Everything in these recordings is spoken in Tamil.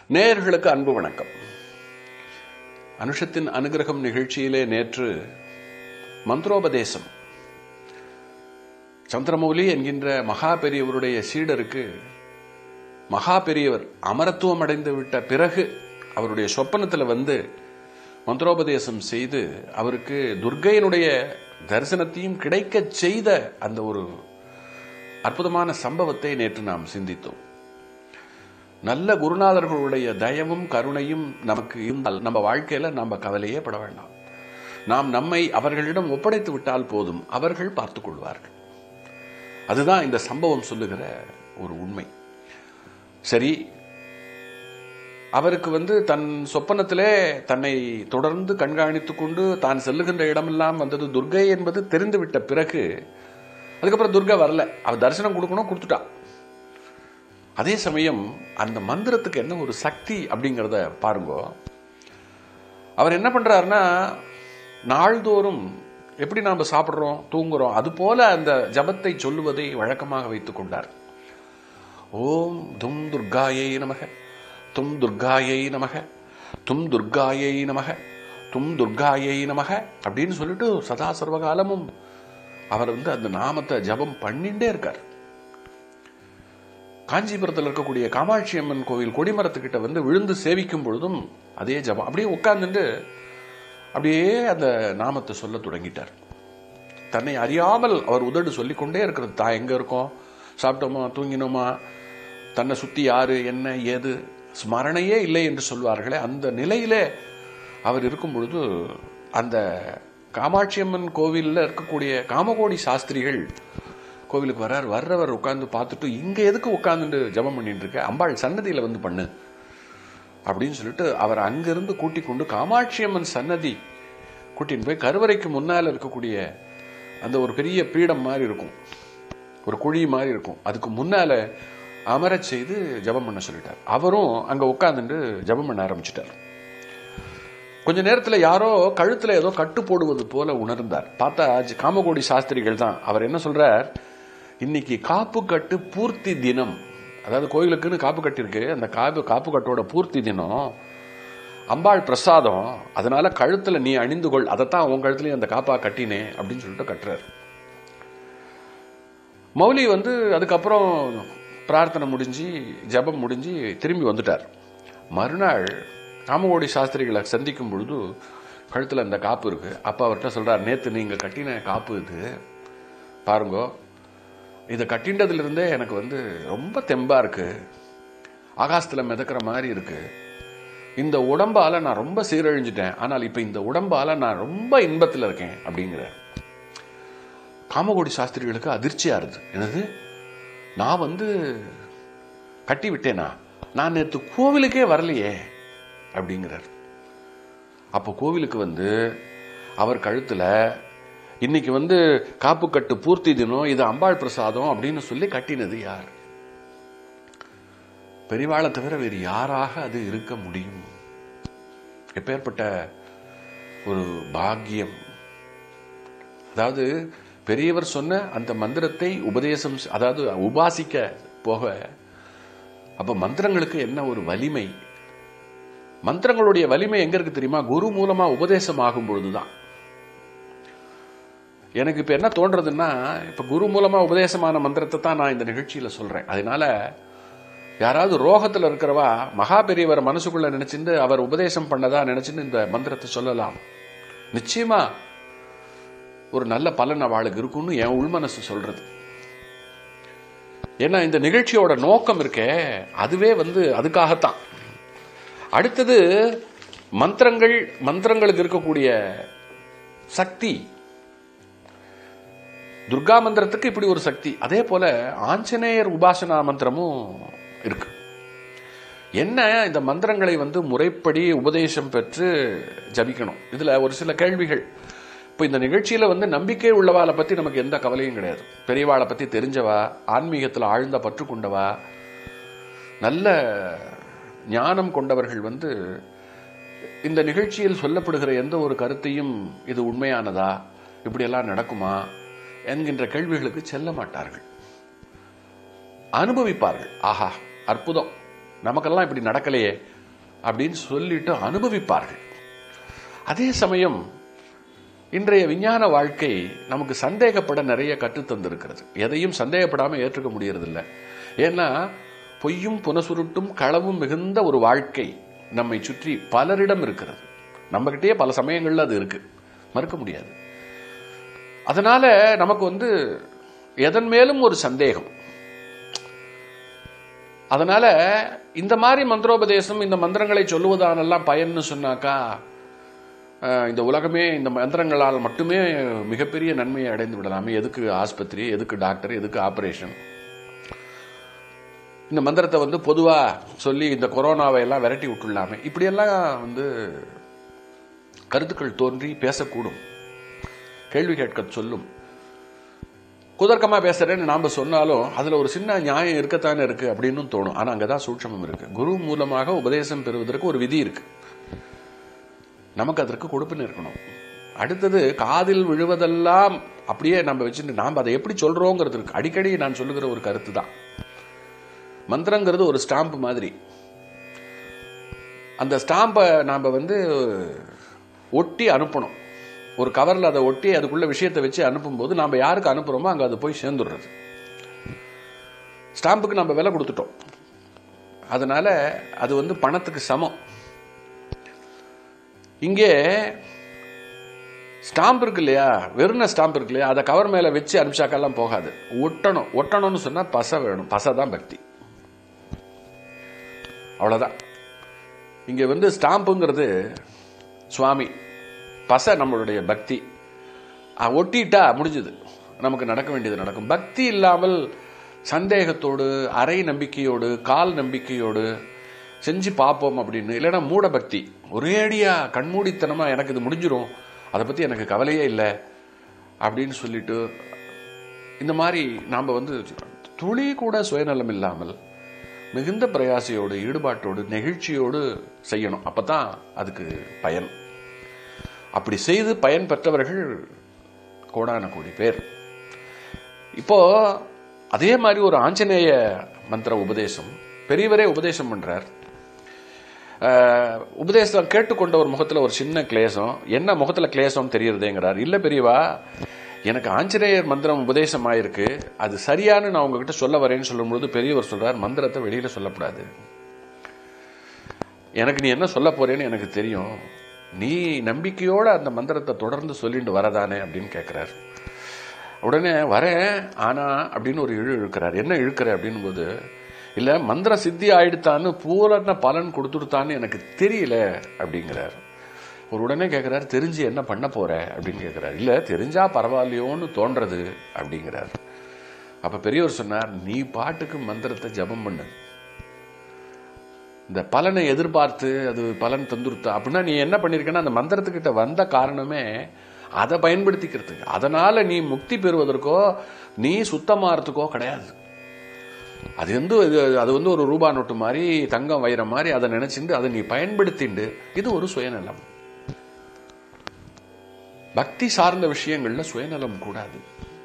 நேயர்களுக்கு அன்பு வணக்கம் அனுஷத்தின் அனுகிரகம் நிகழ்ச்சியிலே நேற்று மந்திரோபதேசம் சந்திரமௌலி என்கின்ற மகா பெரியவருடைய சீடருக்கு மகா பெரியவர் அமரத்துவம் அடைந்து விட்ட பிறகு அவருடைய சொப்பனத்தில் வந்து மந்திரோபதேசம் செய்து அவருக்கு துர்கையினுடைய தரிசனத்தையும் கிடைக்கச் செய்த அந்த ஒரு அற்புதமான சம்பவத்தை நேற்று நாம் சிந்தித்தோம் நல்ல குருநாதர்களுடைய தயவும் கருணையும் நமக்கு இருந்தால் நம்ம வாழ்க்கையில நம்ம கவலையே பட வேண்டாம் நாம் நம்மை அவர்களிடம் ஒப்படைத்து விட்டால் போதும் அவர்கள் பார்த்துக் கொள்வார்கள் அதுதான் இந்த சம்பவம் சொல்லுகிற ஒரு உண்மை சரி அவருக்கு வந்து தன் சொப்பனத்திலே தன்னை தொடர்ந்து கண்காணித்துக் கொண்டு தான் செல்லுகின்ற இடமெல்லாம் வந்தது துர்கை என்பது தெரிந்துவிட்ட பிறகு அதுக்கப்புறம் துர்கா வரல அவ தரிசனம் கொடுக்கணும் கொடுத்துட்டா அதே சமயம் அந்த மந்திரத்துக்கு என்ன ஒரு சக்தி அப்படிங்கிறத பாருங்க அவர் என்ன பண்றாருன்னா நாள்தோறும் எப்படி நாம் சாப்பிட்றோம் தூங்குறோம் அது போல அந்த ஜபத்தை சொல்லுவதை வழக்கமாக வைத்துக் கொண்டார் ஓம் தும் துர்காயை நமக தும் துர்காயை நமக தும் துர்காயை நமக தும் துர்காயை நமக அப்படின்னு சொல்லிட்டு சதா சர்வகாலமும் அவர் வந்து அந்த நாமத்தை ஜபம் பண்ணிட்டே இருக்கார் காஞ்சிபுரத்தில் இருக்கக்கூடிய காமாட்சி அம்மன் கோவில் கொடிமரத்துக்கிட்ட வந்து விழுந்து சேவிக்கும் பொழுதும் அதே ஜபம் அப்படியே உட்கார்ந்துட்டு அப்படியே அந்த நாமத்தை சொல்ல தொடங்கிட்டார் தன்னை அறியாமல் அவர் உதடு சொல்லிக்கொண்டே இருக்கிறது தான் எங்க இருக்கோம் சாப்பிட்டோமா தூங்கினோமா தன்னை சுத்தி யாரு என்ன ஏது ஸ்மரணையே இல்லை என்று சொல்வார்களே அந்த நிலையிலே அவர் இருக்கும் பொழுது அந்த காமாட்சி அம்மன் கோவிலில் இருக்கக்கூடிய காமகோடி சாஸ்திரிகள் கோவிலுக்கு வர்றார் வர்றவர் உட்கார்ந்து பார்த்துட்டு இங்க எதுக்கு உட்கார்ந்துட்டு ஜபம் பண்ணிட்டு இருக்க அம்பாள் சன்னதியில வந்து பண்ணு அப்படின்னு சொல்லிட்டு அவர் அங்கிருந்து கூட்டிக் கொண்டு காமாட்சி அம்மன் சன்னதி கூட்டின்னு போய் கருவறைக்கு முன்னால் இருக்கக்கூடிய அந்த ஒரு பெரிய பீடம் மாதிரி இருக்கும் ஒரு குழி மாதிரி இருக்கும் அதுக்கு முன்னால அமரச் செய்து ஜபம் பண்ண சொல்லிட்டார் அவரும் அங்க உட்கார்ந்துட்டு ஜபம் பண்ண ஆரம்பிச்சிட்டார் கொஞ்ச நேரத்தில் யாரோ கழுத்துல ஏதோ கட்டு போடுவது போல உணர்ந்தார் பார்த்தா காமகோடி சாஸ்திரிகள் தான் அவர் என்ன சொல்றார் இன்னைக்கு காப்பு கட்டு பூர்த்தி தினம் அதாவது கோயிலுக்குன்னு காப்பு கட்டு இருக்கு அந்த காப்பு காப்பு கட்டோட பூர்த்தி தினம் அம்பாள் பிரசாதம் அதனால கழுத்துல நீ அணிந்து கொள் அதைத்தான் உன் கழுத்துலயும் அந்த காப்பா கட்டினே அப்படின்னு சொல்லிட்டு கட்டுறாரு மௌலி வந்து அதுக்கப்புறம் பிரார்த்தனை முடிஞ்சு ஜபம் முடிஞ்சு திரும்பி வந்துட்டார் மறுநாள் காமகோடி சாஸ்திரிகளை சந்திக்கும் பொழுது கழுத்தில் அந்த காப்பு இருக்கு அப்போ அவர்கிட்ட சொல்றார் நேற்று நீங்கள் கட்டின காப்பு இது பாருங்க இதை கட்டின்றதுலேருந்தே எனக்கு வந்து ரொம்ப தெம்பா இருக்கு ஆகாசத்தில் மிதக்கிற மாதிரி இருக்கு இந்த உடம்பால நான் ரொம்ப சீரழிஞ்சிட்டேன் ஆனால் இப்போ இந்த உடம்பால நான் ரொம்ப இன்பத்தில் இருக்கேன் அப்படிங்கிறார் காமகோடி சாஸ்திரிகளுக்கு அதிர்ச்சியா இருது என்னது நான் வந்து கட்டி விட்டேனா நான் நேற்று கோவிலுக்கே வரலையே அப்படிங்கிறார் அப்போ கோவிலுக்கு வந்து அவர் கழுத்துல இன்னைக்கு வந்து காப்பு கட்டு பூர்த்தி தினம் இது அம்பாள் பிரசாதம் அப்படின்னு சொல்லி கட்டினது யார் பெரிவாளை தவிர வேறு யாராக அது இருக்க முடியும் எப்பேற்பட்ட ஒரு பாக்கியம் அதாவது பெரியவர் சொன்ன அந்த மந்திரத்தை உபதேசம் அதாவது உபாசிக்க போக அப்ப மந்திரங்களுக்கு என்ன ஒரு வலிமை மந்திரங்களுடைய வலிமை எங்க இருக்கு தெரியுமா குரு மூலமா உபதேசம் ஆகும் பொழுதுதான் எனக்கு இப்ப என்ன தோன்றதுன்னா இப்ப குரு மூலமா உபதேசமான மந்திரத்தை தான் நான் இந்த நிகழ்ச்சியில சொல்றேன் அதனால யாராவது ரோகத்துல இருக்கிறவா மகா பெரியவர் மனசுக்குள்ள நினைச்சிருந்து அவர் உபதேசம் பண்ணதா நினைச்சுன்னு இந்த மந்திரத்தை சொல்லலாம் நிச்சயமா ஒரு நல்ல பலன் அவளுக்கு இருக்கும்னு என் உள்மனசு சொல்றது ஏன்னா இந்த நிகழ்ச்சியோட நோக்கம் இருக்கே அதுவே வந்து அதுக்காகத்தான் அடுத்தது மந்திரங்கள் மந்திரங்களுக்கு இருக்கக்கூடிய சக்தி துர்கா மந்திரத்துக்கு இப்படி ஒரு சக்தி அதே போல ஆஞ்சநேயர் உபாசனா மந்திரமும் இருக்கு என்ன இந்த மந்திரங்களை வந்து முறைப்படி உபதேசம் பெற்று ஜபிக்கணும் இதுல ஒரு சில கேள்விகள் இப்போ இந்த நிகழ்ச்சியில வந்து நம்பிக்கை உள்ளவாளை பத்தி நமக்கு எந்த கவலையும் கிடையாது பெரியவாளை பத்தி தெரிஞ்சவா ஆன்மீகத்தில் ஆழ்ந்த பற்று கொண்டவா நல்ல ஞானம் கொண்டவர்கள் வந்து இந்த நிகழ்ச்சியில் சொல்லப்படுகிற எந்த ஒரு கருத்தையும் இது உண்மையானதா இப்படியெல்லாம் நடக்குமா என்கின்ற கேள்விகளுக்கு செல்ல மாட்டார்கள் அனுபவிப்பார்கள் ஆஹா அற்புதம் நமக்கெல்லாம் இப்படி நடக்கலையே அப்படின்னு சொல்லிட்டு அனுபவிப்பார்கள் அதே சமயம் இன்றைய விஞ்ஞான வாழ்க்கை நமக்கு சந்தேகப்பட நிறைய கற்றுத்தந்திருக்கிறது எதையும் சந்தேகப்படாம ஏற்றுக்க முடியறதில்ல ஏன்னா பொய்யும் புனசுருட்டும் களவும் மிகுந்த ஒரு வாழ்க்கை நம்மை சுற்றி பலரிடம் இருக்கிறது நம்மகிட்டயே பல சமயங்கள்ல அது இருக்கு மறுக்க முடியாது அதனால நமக்கு வந்து எதன் மேலும் ஒரு சந்தேகம் அதனால இந்த மாதிரி மந்திரோபதேசம் இந்த மந்திரங்களை சொல்லுவதானெல்லாம் பயன்னு சொன்னாக்கா அஹ், இந்த உலகமே இந்த மந்திரங்களால் மட்டுமே மிகப்பெரிய நன்மையை அடைந்து விடலாமே எதுக்கு ஆஸ்பத்திரி எதுக்கு டாக்டர் எதுக்கு ஆபரேஷன் இந்த மந்திரத்தை வந்து பொதுவா சொல்லி இந்த கொரோனாவை எல்லாம் விரட்டி விட்டுடலாமே இப்படியெல்லாம் வந்து கருத்துக்கள் தோன்றி பேசக்கூடும் கேள்வி கேட்க சொல்லும் குதர்க்கமா பேசுறேன்னு நாம சொன்னாலும் அதுல ஒரு சின்ன நியாயம் இருக்கத்தானே இருக்கு அப்படின்னு தோணும் ஆனா அங்கதான் சூட்சமம் இருக்கு குரு மூலமாக உபதேசம் பெறுவதற்கு ஒரு விதி இருக்கு நமக்கு அதற்கு கொடுப்புன்னு இருக்கணும் அடுத்தது காதில் விழுவதெல்லாம் அப்படியே நம்ம வச்சுட்டு நாம் அதை எப்படி சொல்றோங்கிறது இருக்கு அடிக்கடி நான் சொல்லுகிற ஒரு கருத்து தான் மந்திரங்கிறது ஒரு ஸ்டாம்ப் மாதிரி அந்த ஸ்டாம்பை நாம் வந்து ஒட்டி அனுப்பணும் ஒரு கவரில் அதை ஒட்டி அதுக்குள்ள விஷயத்தை வச்சு அனுப்பும்போது நாம் யாருக்கு அனுப்புகிறோமோ அங்கே அது போய் சேர்ந்துடுறது ஸ்டாம்புக்கு நம்ம விலை கொடுத்துட்டோம் அதனால அது வந்து பணத்துக்கு சமம் இங்கே ஸ்டாம்ப் இருக்கு இல்லையா வெறுன ஸ்டாம்ப் இருக்கு இல்லையா அதை கவர் மேல வச்சு அனுப்பிச்சாக்கெல்லாம் போகாது ஒட்டணும் ஒட்டணும்னு சொன்னா பசை வேணும் பசை தான் பக்தி அவ்வளவுதான் இங்க வந்து ஸ்டாம்புங்கிறது சுவாமி பசை நம்மளுடைய பக்தி அஹ், ஒட்டிட்டா முடிஞ்சது நமக்கு நடக்க வேண்டியது நடக்கும் பக்தி இல்லாமல் சந்தேகத்தோடு அரை நம்பிக்கையோடு கால் நம்பிக்கையோடு செஞ்சு பார்ப்போம் அப்படின்னு இல்லைன்னா மூட பக்தி ஒரேடியா கண்மூடித்தனமா எனக்கு இது முடிஞ்சிரும் அதை பத்தி எனக்கு கவலையே இல்லை அப்படின்னு சொல்லிட்டு இந்த மாதிரி நாம் வந்து துளி கூட சுயநலம் இல்லாமல் மிகுந்த பிரயாசையோடு ஈடுபாட்டோடு நெகிழ்ச்சியோடு செய்யணும் அப்பதான் அதுக்கு பயன் அப்படி செய்து பயன் பெற்றவர்கள் கோடான கோடி பேர் இப்போ அதே மாதிரி ஒரு ஆஞ்சநேய மந்திர உபதேசம் பெரியவரே உபதேசம் பண்றார் அஹ், உபதேசம் கேட்டுக்கொண்ட ஒரு முகத்துல ஒரு சின்ன கிளேசம் என்ன முகத்துல கிளேசம் தெரியறதேங்கிறார் இல்ல பெரியவா எனக்கு ஆஞ்சநேயர் மந்திரம் உபதேசம் ஆயிருக்கு அது சரியான்னு நான் உங்ககிட்ட சொல்ல வரேன்னு சொல்லும்போது பெரியவர் சொல்றார் மந்திரத்தை வெளியில சொல்லக்கூடாது எனக்கு நீ என்ன சொல்ல போறேன்னு எனக்கு தெரியும் நீ நம்பிக்கையோட அந்த மந்திரத்தை தொடர்ந்து சொல்லிட்டு வரதானே அப்படின்னு கேட்கிறார் உடனே வரேன் ஆனா அப்படின்னு ஒரு இழு இழுக்கிறார் என்ன இழுக்கிற அப்படின்னு போது இல்ல மந்திர சித்தி ஆயிடுத்தான்னு பூரண பலன் கொடுத்துடுத்தான்னு எனக்கு தெரியல அப்படிங்கிறார் ஒரு உடனே கேட்கிறார் தெரிஞ்சு என்ன பண்ண போற அப்படின்னு கேட்கிறார் இல்ல தெரிஞ்சா பரவாயில்லையோன்னு தோன்றது அப்படிங்கிறார் அப்ப பெரியவர் சொன்னார் நீ பாட்டுக்கு மந்திரத்தை ஜபம் பண்ணு இந்த பலனை எதிர்பார்த்து அது பலன் தந்துருத்தா அப்படின்னா நீ என்ன பண்ணிருக்கன்னா அந்த மந்திரத்துக்கிட்ட வந்த காரணமே அதை பயன்படுத்திக்கிறதுக்கு அதனால நீ முக்தி பெறுவதற்கோ நீ சுத்தமாறதுக்கோ கிடையாது அது வந்து இது- அது வந்து ஒரு ரூபா நோட்டு மாதிரி தங்கம் வைரம் மாதிரி அதை நினைச்சிட்டு அதை நீ பயன்படுத்திண்டு இது ஒரு சுயநலம் பக்தி சார்ந்த விஷயங்கள்ல சுயநலம் கூடாது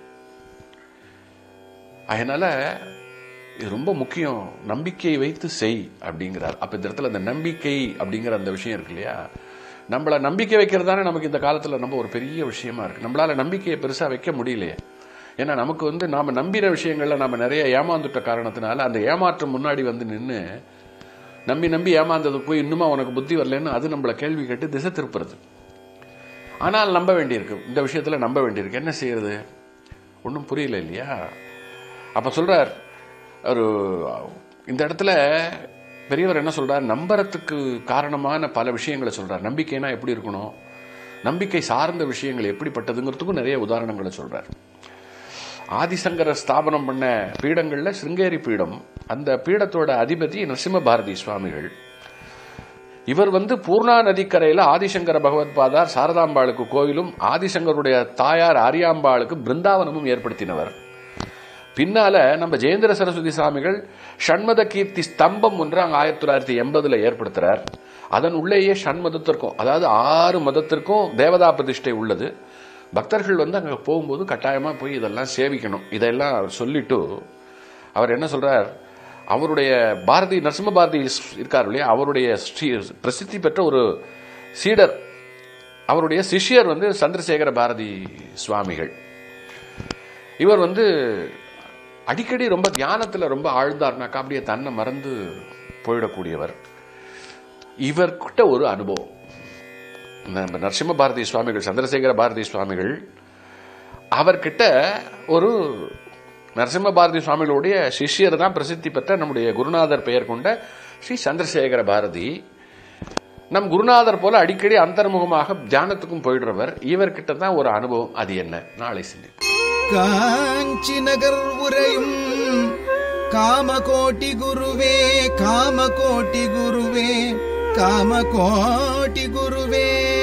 அதனால இது ரொம்ப முக்கியம் நம்பிக்கையை வைத்து செய் அப்படிங்கிறார் அப்ப இந்த இடத்துல அந்த நம்பிக்கை அப்படிங்கிற அந்த விஷயம் இருக்கு இல்லையா நம்மள நம்பிக்கை வைக்கிறது தானே நமக்கு இந்த காலத்துல நம்ம ஒரு பெரிய விஷயமா இருக்கு நம்மளால நம்பிக்கையை பெருசா வைக்க முடியலையே ஏன்னா நமக்கு வந்து நாம நம்பின விஷயங்கள்ல நாம நிறைய ஏமாந்துட்ட காரணத்தினால அந்த ஏமாற்றம் முன்னாடி வந்து நின்று நம்பி நம்பி ஏமாந்தது போய் இன்னுமா உனக்கு புத்தி வரலன்னு அது நம்மள கேள்வி கேட்டு திசை திருப்புறது ஆனால் நம்ப வேண்டியிருக்கு இந்த விஷயத்துல நம்ப வேண்டியிருக்கு என்ன செய்யறது ஒன்றும் புரியல இல்லையா அப்ப சொல்றார் ஒரு இந்த இடத்துல பெரியவர் என்ன சொல்றார் நம்புறதுக்கு காரணமான பல விஷயங்களை சொல்றார் நம்பிக்கைனா எப்படி இருக்கணும் நம்பிக்கை சார்ந்த விஷயங்கள் எப்படிப்பட்டதுங்கிறதுக்கும் நிறைய உதாரணங்களை சொல்றார் ஆதிசங்கர ஸ்தாபனம் பண்ண பீடங்கள்ல சிருங்கேரி பீடம் அந்த பீடத்தோட அதிபதி நரசிம்ம பாரதி சுவாமிகள் இவர் வந்து பூர்ணா நதிக்கரையில ஆதிசங்கர பகவத் பாதார் சாரதாம்பாளுக்கு கோவிலும் ஆதிசங்கருடைய தாயார் ஆரியாம்பாளுக்கு பிருந்தாவனமும் ஏற்படுத்தினவர் பின்னால நம்ம ஜெயேந்திர சரஸ்வதி சுவாமிகள் ஷண்மத கீர்த்தி ஸ்தம்பம் ஒன்று அங்க ஆயிரத்தி தொள்ளாயிரத்தி எண்பதுல ஏற்படுத்துறார் அதன் உள்ளேயே ஷண்மதத்திற்கும் அதாவது ஆறு மதத்திற்கும் தேவதா பிரதிஷ்டை உள்ளது பக்தர்கள் வந்து அங்க போகும்போது கட்டாயமா போய் இதெல்லாம் சேவிக்கணும் இதெல்லாம் அவர் சொல்லிட்டு அவர் என்ன சொல்றார் அவருடைய பாரதி நரசிம்ம பாரதி இருக்கார் இல்லையா அவருடைய ஸ்ரீ பிரசித்தி பெற்ற ஒரு சீடர் அவருடைய சிஷ்யர் வந்து சந்திரசேகர பாரதி சுவாமிகள் இவர் வந்து அடிக்கடி ரொம்ப தியானத்தில் ரொம்ப ஆழ்ந்தார்னாக்கா அப்படியே தன்னை மறந்து போயிடக்கூடியவர் இவர்கிட்ட ஒரு அனுபவம் நம்ம நரசிம்ம பாரதி சுவாமிகள் சந்திரசேகர பாரதி சுவாமிகள் அவர்கிட்ட ஒரு நரசிம்ம பாரதி சுவாமிகளுடைய சிஷ்யர் தான் பிரசித்தி பெற்ற நம்முடைய குருநாதர் பெயர் கொண்ட ஸ்ரீ சந்திரசேகர பாரதி நம் குருநாதர் போல அடிக்கடி அந்தர்முகமாக தியானத்துக்கும் போயிடுறவர் இவர்கிட்ட தான் ஒரு அனுபவம் அது என்ன நாளை சிந்திப்போம் காஞ்சி நகர் உரையும் காமகோட்டி குருவே காமகோட்டி குருவே காமகோட்டி குருவே